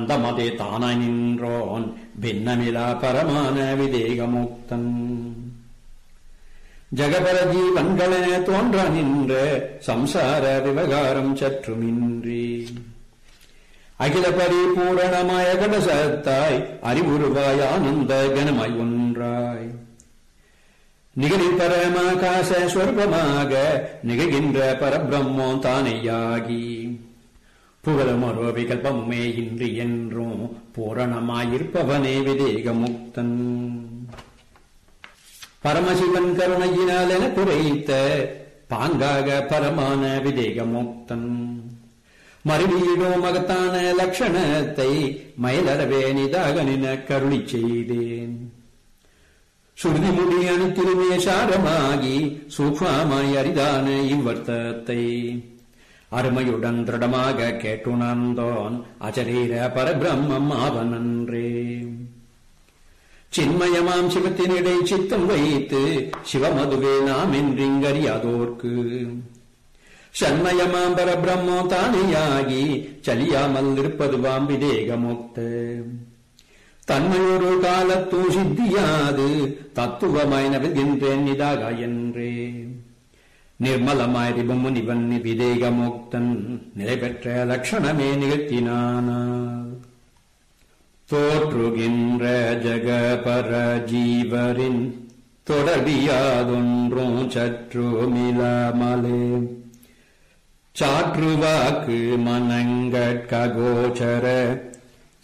அந்தமதே தானாய் நின்றோன் பின்னமிலா பரமான விதேகமுக்தன் ஜகபர ஜீவன்களென தோன்ற நின்ற சம்சார விவகாரம் சற்றுமின்றி அகில பரிபூரணமாய கடசத்தாய் அறிவுருவாய் ஆனந்த கனமாய் ஒன்றாய் நிகழில் பரமாகாச ஸ்வரூபமாக நிகழ்கின்ற பரபிரம்மோ தானேயாகி புகழும் ஒரு விகல்பமுமே இன்றி என்றும் பூரணமாயிருப்பவனே விதேகமுக்தன் பரமசிவன் கருணையினால் என குறைத்த பாங்காக பரமான விதேகமுக்தன் மறுவீடோ மகத்தான லட்சணத்தை மயிலறவே நிதாக நின கருளி செய்தேன் சுருதி முடி அணித்திருமே சாரமாகி சூக்ஷ்மாய் அரிதான இவ்வர்த்தத்தை அருமையுடன் திருடமாக கேட்டுணர்ந்தோன் அச்சரீர பரபிரம்மம் ஆவனன்றே சின்மயமாம் சிவத்தினிடை சித்தம் வைத்து சிவமதுவே நாம் என்றிங்கறியாதோர்க்கு சண்மயமாம் பரபிரம்மோ தானேயாகி சலியாமல் இருப்பதுவாம் விதேகமுக்த தன்மையொரு காலத்தூ சித்தியாது தத்துவமாய் நவிழ்கின்றேன் இதாக என்றே நிர்மலமாய் ரிபமுனிவன் விதேகமுக்தன் நிலை பெற்ற லட்சணமே நிகழ்த்தினானால் தோற்றுகின்ற ஜகபர ஜீவரின் தொடர்பியாதொன்றும் சற்றுமிலாமலே சாற்றுவாக்கு மனங்கட்கோச்சர